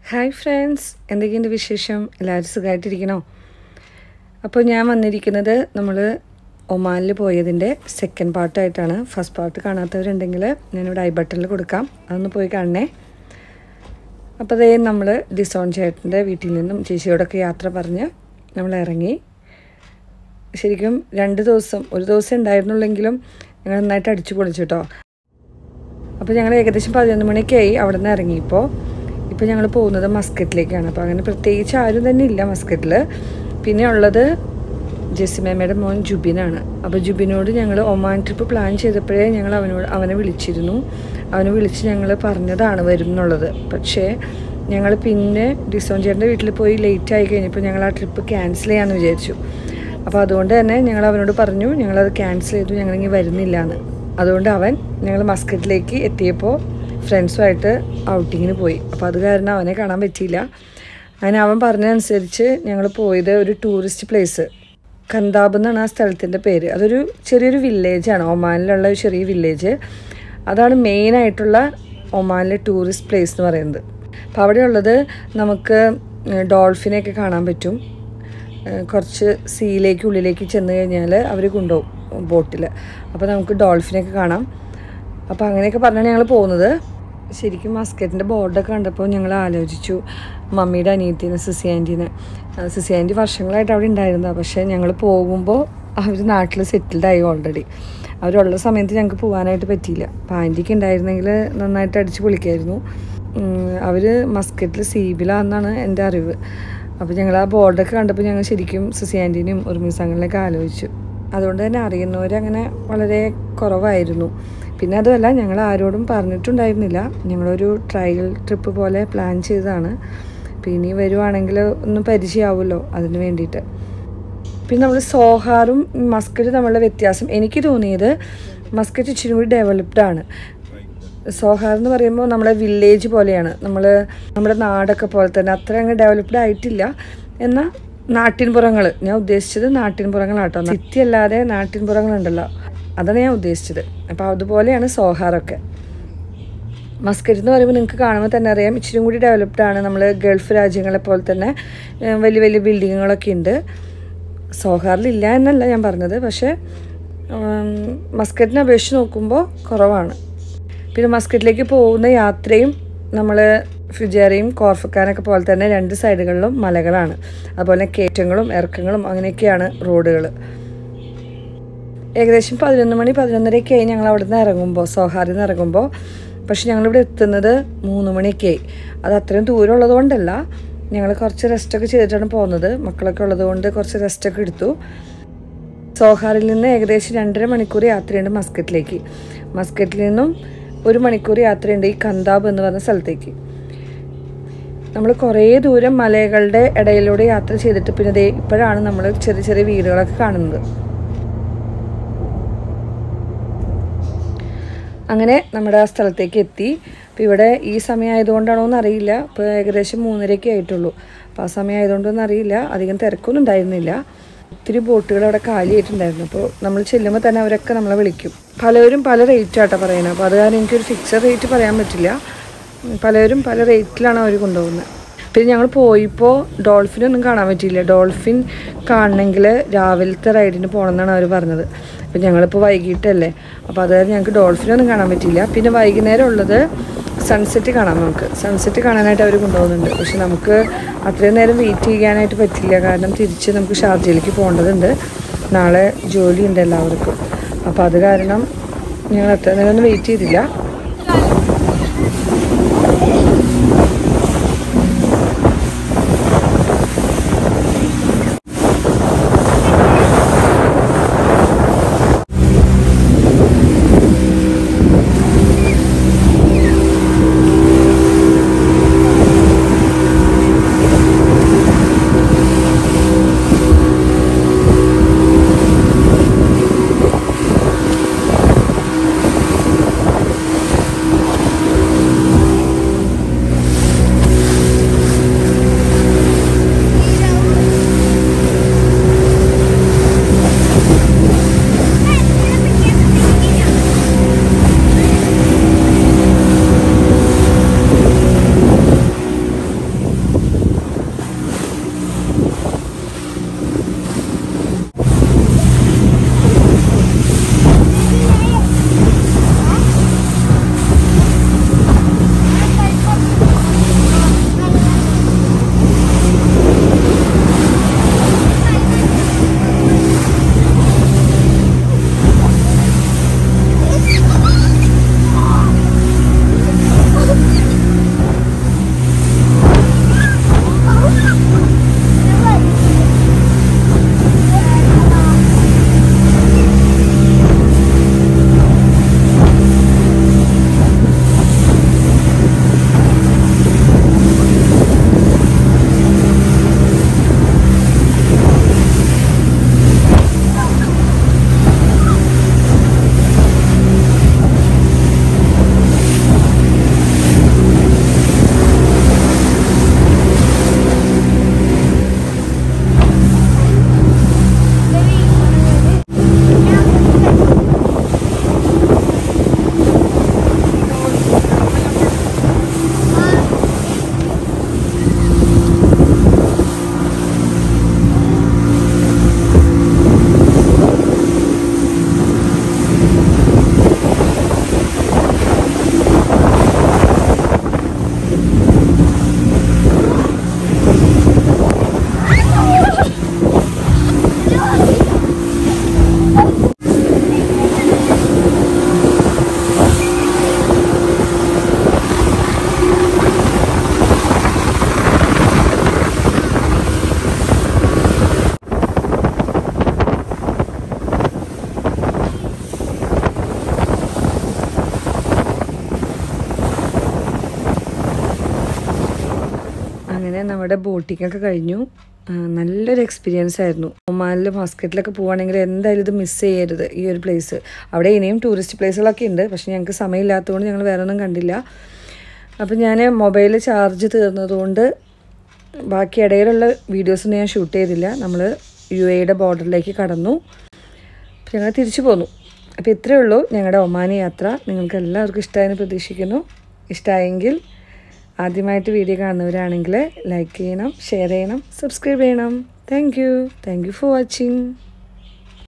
hi friends എന്തൊക്കെയുണ്ട് വിശേഷം എല്ലാവരും സുഖമായിട്ടിരിക്കണോ അപ്പോൾ ഞാൻ വന്നിരിക്കുന്നത് നമ്മൾ ഒമാനിൽ പോയതിൻ്റെ സെക്കൻഡ് പാർട്ടായിട്ടാണ് ഫസ്റ്റ് പാർട്ട് കാണാത്തവരുണ്ടെങ്കിൽ ഞാനിവിടെ ഐ ബട്ടണിൽ കൊടുക്കാം അതൊന്ന് പോയി കാണണേ അപ്പോൾ അതേ നമ്മൾ ഡിസോൺ ചേട്ടൻ്റെ വീട്ടിൽ നിന്നും ചേച്ചിയോടൊക്കെ യാത്ര പറഞ്ഞ് നമ്മൾ ഇറങ്ങി ശരിക്കും രണ്ട് ദിവസം ഒരു ദിവസം ഉണ്ടായിരുന്നുള്ളെങ്കിലും ഞങ്ങൾ നന്നായിട്ട് അടിച്ചു പൊളിച്ചു കേട്ടോ അപ്പോൾ ഞങ്ങൾ ഏകദേശം പതിനൊന്ന് മണിയൊക്കെയായി അവിടെ നിന്ന് ഇറങ്ങിയപ്പോൾ ഇപ്പോൾ ഞങ്ങൾ പോകുന്നത് മസ്കറ്റിലേക്കാണ് അപ്പോൾ അങ്ങനെ പ്രത്യേകിച്ച് ആരും തന്നെ ഇല്ല മസ്കറ്റിൽ പിന്നെ ഉള്ളത് ജെസിമേമയുടെ മോൻ ജുബിനാണ് അപ്പോൾ ജുബിനോട് ഞങ്ങൾ ഒമാൻ ട്രിപ്പ് പ്ലാൻ ചെയ്തപ്പോഴേ ഞങ്ങൾ അവനോട് അവനെ വിളിച്ചിരുന്നു അവനെ വിളിച്ച് ഞങ്ങൾ പറഞ്ഞതാണ് വരും എന്നുള്ളത് പക്ഷേ ഞങ്ങൾ പിന്നെ ഡിസോൺ ചേട്ടൻ്റെ വീട്ടിൽ പോയി ലേറ്റ് ആയി കഴിഞ്ഞപ്പോൾ ഞങ്ങൾ ആ ട്രിപ്പ് ക്യാൻസൽ ചെയ്യാമെന്ന് വിചാരിച്ചു അപ്പോൾ അതുകൊണ്ട് തന്നെ ഞങ്ങൾ അവനോട് പറഞ്ഞു ഞങ്ങളത് ക്യാൻസൽ ചെയ്തു ഞങ്ങളിങ്ങനെ വരുന്നില്ല എന്ന് അതുകൊണ്ട് അവൻ ഞങ്ങൾ മസ്കറ്റിലേക്ക് എത്തിയപ്പോൾ ഫ്രണ്ട്സുമായിട്ട് ഔട്ടിങ്ങിന് പോയി അപ്പോൾ അത് കാരണം അവനെ കാണാൻ പറ്റിയില്ല അങ്ങനെ അവൻ പറഞ്ഞതനുസരിച്ച് ഞങ്ങൾ പോയത് ഒരു ടൂറിസ്റ്റ് പ്ലേസ് കന്താബ് എന്നാണ് ആ സ്ഥലത്തിൻ്റെ പേര് അതൊരു ചെറിയൊരു വില്ലേജാണ് ഒമാനിലുള്ള ഒരു ചെറിയ വില്ലേജ് അതാണ് മെയിനായിട്ടുള്ള ഒമാനിലെ ടൂറിസ്റ്റ് പ്ലേസ് എന്ന് പറയുന്നത് അപ്പോൾ അവിടെയുള്ളത് നമുക്ക് ഡോൾഫിനെയൊക്കെ കാണാൻ പറ്റും കുറച്ച് സീയിലേക്ക് ഉള്ളിലേക്ക് ചെന്ന് കഴിഞ്ഞാൽ അവർ കൊണ്ടുപോകും ബോട്ടിൽ അപ്പോൾ നമുക്ക് ഡോൾഫിനെയൊക്കെ കാണാം അപ്പോൾ അങ്ങനെയൊക്കെ പറഞ്ഞാണ് ഞങ്ങൾ പോകുന്നത് ശരിക്കും മസ്കറ്റിൻ്റെ ബോർഡൊക്കെ കണ്ടപ്പോൾ ഞങ്ങൾ ആലോചിച്ചു മമ്മിയുടെ അനിയത്തിനെ സിസി ആൻറ്റീനെ സിസി ആൻറ്റി വർഷങ്ങളായിട്ട് അവിടെ ഉണ്ടായിരുന്നതാണ് പക്ഷേ ഞങ്ങൾ പോകുമ്പോൾ അവർ നാട്ടിൽ സെറ്റിൽഡ് ആയി ഓൾറെഡി അവരുള്ള സമയത്ത് ഞങ്ങൾക്ക് പോകാനായിട്ട് പറ്റിയില്ല അപ്പോൾ ആൻറ്റിക്ക് ഉണ്ടായിരുന്നെങ്കിൽ നന്നായിട്ട് അടിച്ച് പൊളിക്കായിരുന്നു അവർ മസ്കറ്റിൽ സീബിലാണെന്നാണ് എൻ്റെ അറിവ് അപ്പോൾ ഞങ്ങൾ ആ ബോർഡൊക്കെ കണ്ടപ്പോൾ ഞങ്ങൾ ശരിക്കും സിസി ആൻറ്റീനെയും ഉറുമിസങ്ങളിലൊക്കെ ആലോചിച്ചു അതുകൊണ്ട് തന്നെ അറിയുന്നവരങ്ങനെ വളരെ കുറവായിരുന്നു പിന്നെ അതുമല്ല ഞങ്ങൾ ആരോടും പറഞ്ഞിട്ടുണ്ടായിരുന്നില്ല ഞങ്ങളൊരു ട്രയൽ ട്രിപ്പ് പോലെ പ്ലാൻ ചെയ്തതാണ് പിന്നെ വരുവാണെങ്കിൽ ഒന്ന് പരിചയമാവുമല്ലോ അതിന് വേണ്ടിയിട്ട് പിന്നെ നമ്മൾ സോഹാറും മസ്കറ്റ് തമ്മിലുള്ള വ്യത്യാസം എനിക്ക് തോന്നിയത് മസ്കറ്റ് ഇച്ചിരി കൂടി ഡെവലപ്ഡ് ആണ് സോഹാർ എന്ന് പറയുമ്പോൾ നമ്മളെ വില്ലേജ് പോലെയാണ് നമ്മൾ നമ്മുടെ നാടൊക്കെ പോലെ തന്നെ അത്ര അങ്ങ് ഡെവലപ്ഡ് ആയിട്ടില്ല എന്നാൽ നാട്ടിൻപുറങ്ങൾ ഞാൻ ഉദ്ദേശിച്ചത് നാട്ടിൻപുറങ്ങളാട്ടോ സിറ്റി അല്ലാതെ നാട്ടിൻപുറങ്ങളുണ്ടല്ലോ അതാണ് ഞാൻ ഉദ്ദേശിച്ചത് അപ്പോൾ അതുപോലെയാണ് സോഹാറൊക്കെ മസ്കറ്റ് എന്ന് പറയുമ്പോൾ നിങ്ങൾക്ക് കാണുമ്പോൾ തന്നെ അറിയാം ഇച്ചിരി കൂടി ഡെവലപ്ഡ് ആണ് നമ്മൾ ഗൾഫ് രാജ്യങ്ങളെ പോലെ തന്നെ വലിയ വലിയ ബിൽഡിങ്ങുകളൊക്കെ ഉണ്ട് സോഹാറിലില്ല എന്നല്ല ഞാൻ പറഞ്ഞത് പക്ഷേ മസ്കറ്റിനെ അപേക്ഷിച്ച് നോക്കുമ്പോൾ കുറവാണ് പിന്നെ മസ്കറ്റിലേക്ക് പോകുന്ന യാത്രയും നമ്മൾ ഫുജേറയും കോർഫക്കാനൊക്കെ പോലെ തന്നെ രണ്ട് സൈഡുകളിലും മലകളാണ് അതുപോലെ കയറ്റങ്ങളും ഇറക്കങ്ങളും അങ്ങനെയൊക്കെയാണ് റോഡുകൾ ഏകദേശം പതിനൊന്ന് മണി പതിനൊന്നരയൊക്കെ ആയി ഞങ്ങൾ അവിടെ നിന്ന് ഇറങ്ങുമ്പോൾ സോഹാറിൽ നിന്ന് ഇറങ്ങുമ്പോൾ പക്ഷെ ഞങ്ങളിവിടെ എത്തുന്നത് മൂന്ന് മണിയൊക്കെ ആയി അത് അത്രയും ദൂരം ഉള്ളതുകൊണ്ടല്ല ഞങ്ങൾ കുറച്ച് റെസ്റ്റൊക്കെ ചെയ്തിട്ടാണ് പോകുന്നത് മക്കളൊക്കെ ഉള്ളതുകൊണ്ട് കുറച്ച് റെസ്റ്റൊക്കെ എടുത്തു സോഹാറിൽ നിന്ന് ഏകദേശം രണ്ടര മണിക്കൂർ യാത്രയുണ്ട് മസ്കറ്റിലേക്ക് മസ്കറ്റിൽ നിന്നും ഒരു മണിക്കൂർ യാത്രയുണ്ട് ഈ കന്താബ് എന്ന് പറഞ്ഞ സ്ഥലത്തേക്ക് നമ്മൾ കുറേ ദൂരം മലകളുടെ ഇടയിലൂടെ യാത്ര ചെയ്തിട്ട് പിന്നെ ദേ ഇപ്പോഴാണ് നമ്മൾ ചെറിയ ചെറിയ വീടുകളൊക്കെ കാണുന്നത് അങ്ങനെ നമ്മുടെ ആ സ്ഥലത്തേക്ക് എത്തി അപ്പോൾ ഇവിടെ ഈ സമയം ആയതുകൊണ്ടാണോ എന്ന് അറിയില്ല ഇപ്പോൾ ഏകദേശം മൂന്നരയൊക്കെ ആയിട്ടുള്ളൂ അപ്പോൾ ആ സമയം ആയതുകൊണ്ടൊന്നും അറിയില്ല അധികം തിരക്കൊന്നും ഉണ്ടായിരുന്നില്ല ഒത്തിരി ബോട്ടുകൾ അവിടെ കാലിയായിട്ടുണ്ടായിരുന്നു അപ്പോൾ നമ്മൾ ചെല്ലുമ്പോൾ തന്നെ അവരൊക്കെ നമ്മളെ വിളിക്കും പലവരും പല റേറ്റ് ആട്ടോ പറയുന്നത് അപ്പോൾ അത് കാരണം എനിക്കൊരു ഫിക്സഡ് റേറ്റ് പറയാൻ പറ്റില്ല പലവരും പല റേറ്റിലാണ് അവർ കൊണ്ടുപോകുന്നത് പിന്നെ ഞങ്ങൾ പോയപ്പോൾ ഡോൾഫിനൊന്നും കാണാൻ പറ്റിയില്ല ഡോൾഫിൻ കാണണമെങ്കിൽ രാവിലത്തെ റൈഡിന് പോകണമെന്നാണ് അവർ പറഞ്ഞത് അപ്പം ഞങ്ങളിപ്പോൾ വൈകിട്ടല്ലേ അപ്പോൾ അത് ഞങ്ങൾക്ക് ഡോൾഫിനൊന്നും കാണാൻ പറ്റിയില്ല പിന്നെ വൈകുന്നേരം ഉള്ളത് സൺസെറ്റ് കാണാം നമുക്ക് സൺസെറ്റ് കാണാനായിട്ട് അവർ കൊണ്ടുപോകുന്നുണ്ട് പക്ഷെ നമുക്ക് അത്രയും നേരം വെയിറ്റ് ചെയ്യാനായിട്ട് പറ്റില്ല കാരണം തിരിച്ച് നമുക്ക് ഷാർജയിലേക്ക് പോകേണ്ടതുണ്ട് നാളെ ജോലിയുണ്ട് എല്ലാവർക്കും അപ്പോൾ അത് കാരണം ഞങ്ങൾ അത്ര നേരം ഒന്നും വെയിറ്റ് ചെയ്തില്ല അങ്ങനെ നമ്മുടെ ബോട്ടിങ്ങൊക്കെ കഴിഞ്ഞു ആ, നല്ലൊരു എക്സ്പീരിയൻസ് ആയിരുന്നു ഒമാനിൽ മാസ്കറ്റിലൊക്കെ പോവുകയാണെങ്കിൽ എന്തായാലും ഇത് മിസ് ചെയ്യരുത് ഈ ഒരു പ്ലേസ് അവിടെ ഇനിയും ടൂറിസ്റ്റ് പ്ലേസുകളൊക്കെ ഉണ്ട് പക്ഷെ ഞങ്ങൾക്ക് സമയമില്ലാത്തതുകൊണ്ട് ഞങ്ങൾ വേറെ ഒന്നും കണ്ടില്ല അപ്പം ഞാൻ മൊബൈൽ ചാർജ് തീർന്നതുകൊണ്ട് ബാക്കി ഇടയിലുള്ള വീഡിയോസൊന്നും ഞാൻ ഷൂട്ട് ചെയ്തില്ല നമ്മൾ യു എയുടെ ബോർഡറിലേക്ക് കടന്നു അപ്പം ഞങ്ങൾ തിരിച്ചു പോന്നു അപ്പോൾ ഇത്രയേ ഉള്ളൂ ഞങ്ങളുടെ ഒമാൻ യാത്ര നിങ്ങൾക്ക് എല്ലാവർക്കും ഇഷ്ടമായെന്ന് പ്രതീക്ഷിക്കുന്നു ഇഷ്ടമായെങ്കിൽ ആദ്യമായിട്ട് വീഡിയോ കാണുന്നവരാണെങ്കിൽ ലൈക്ക് ചെയ്യണം ഷെയർ ചെയ്യണം സബ്സ്ക്രൈബ് ചെയ്യണം thank you thank you for watching